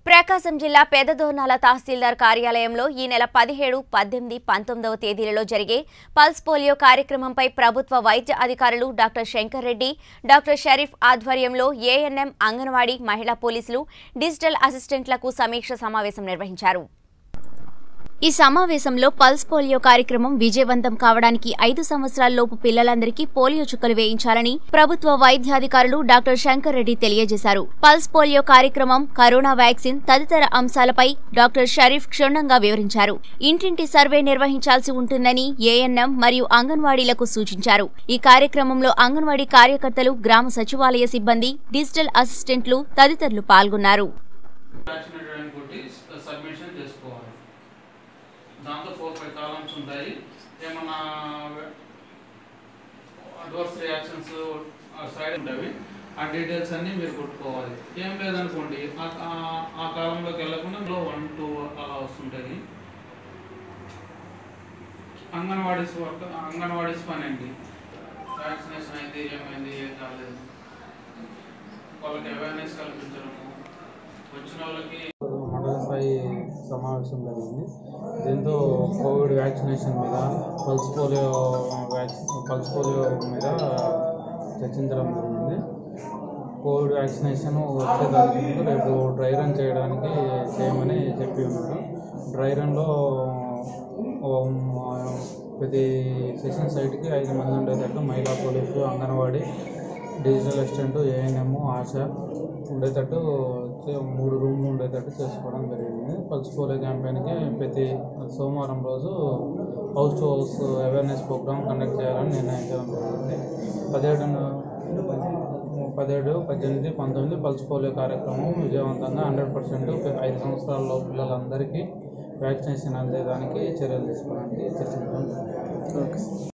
ప్రకాశం జిల్లా పెదదోర్నాల తహసీల్దార్ కార్యాలయంలో ఈ నెల పదిహేడు పద్దెనిమిది పంతొమ్మిదవ తేదీలలో జరిగే పల్స్ పోలియో కార్యక్రమంపై ప్రభుత్వ వైద్య అధికారులు డాక్టర్ శంకర్ రెడ్డి డాక్టర్ షరీఫ్ ఆధ్వర్యంలో ఏఎన్ఎం అంగన్వాడీ మహిళా పోలీసులు డిజిటల్ అసిస్టెంట్లకు సమీక్ష సమావేశం నిర్వహించారు ఈ సమావేశంలో పల్స్ పోలియో కార్యక్రమం విజయవంతం కావడానికి ఐదు సంవత్సరాలలోపు పిల్లలందరికీ పోలియో చుక్కలు వేయించాలని ప్రభుత్వ వైద్యాధికారులు డాక్టర్ శంకర్ రెడ్డి తెలియజేశారు పల్స్ పోలియో కార్యక్రమం కరోనా వ్యాక్సిన్ తదితర అంశాలపై డాక్టర్ షరీఫ్ క్షుణ్ణంగా వివరించారు ఇంటింటి సర్వే నిర్వహించాల్సి ఉంటుందని ఏఎన్ఎం మరియు అంగన్వాడీలకు సూచించారు ఈ కార్యక్రమంలో అంగన్వాడీ కార్యకర్తలు గ్రామ సచివాలయ సిబ్బంది డిజిటల్ అసిస్టెంట్లు తదితరులు పాల్గొన్నారు వ్యాక్సినేటెడ్ అని కొట్టి సబ్మిషన్ చేసుకోవాలి దాంతో ఫోర్ ఫైవ్ కాలమ్స్ ఉంటాయి ఏమన్నా అడ్వర్స్ రియాక్షన్స్ సైడ్ ఉంటాయి ఆ డీటెయిల్స్ అన్నీ మీరు కొట్టుకోవాలి ఏం లేదనుకోండి ఆ- ఆ- ఆ కాలంలోకి వెళ్ళకుండా వన్ టూ అలా వస్తుంటాయి అంగన్వాడీస్ వర్క్ అంగన్వాడీస్ పని అండి వ్యాక్సినేషన్ అయింది ఏమైంది ఏం కాలేదు వాళ్ళకి అవేర్నెస్ కల్పించడము వచ్చిన వాళ్ళకి మండల స్థాయి సమావేశం జరిగింది దీంతో కోవిడ్ వ్యాక్సినేషన్ మీద పల్స్ పోలియో వ్యాక్సి పల్స్ పోలియో మీద చర్చించడం జరిగింది కోవిడ్ వ్యాక్సినేషన్ వచ్చే దానికి ముందు రేపు డ్రై రన్ చేయడానికి చేయమని చెప్పి ఉన్నారు డ్రై రన్లో ప్రతి సెషన్ సైట్కి ఐదు మంది ఉండేటట్టు మహిళా police anganwadi digital assistant ANM ASHA ఉండేటట్టు చే- మూడు రూమ్లు ఉండేటట్టు చేసుకోవడం జరిగింది పల్స్ పోలియో క్యాంపెయిన్కి ప్రతి సోమవారం రోజు house to house awareness program conduct చేయాలని నిర్ణయించడం జరిగింది పదిహేడు పదిహేడు పద్దెనిమిది పంతొమ్మిది పల్స్ పోలియో కార్యక్రమం విజయవంతంగా హండ్రెడ్ పర్సెంట్ ఐదు సంవత్సరాల పిల్లలందరికీ వ్యాక్సినేషన్ అందేదానికి చర్యలు తీసుకోవడానికి చర్చించడం జరిగింది.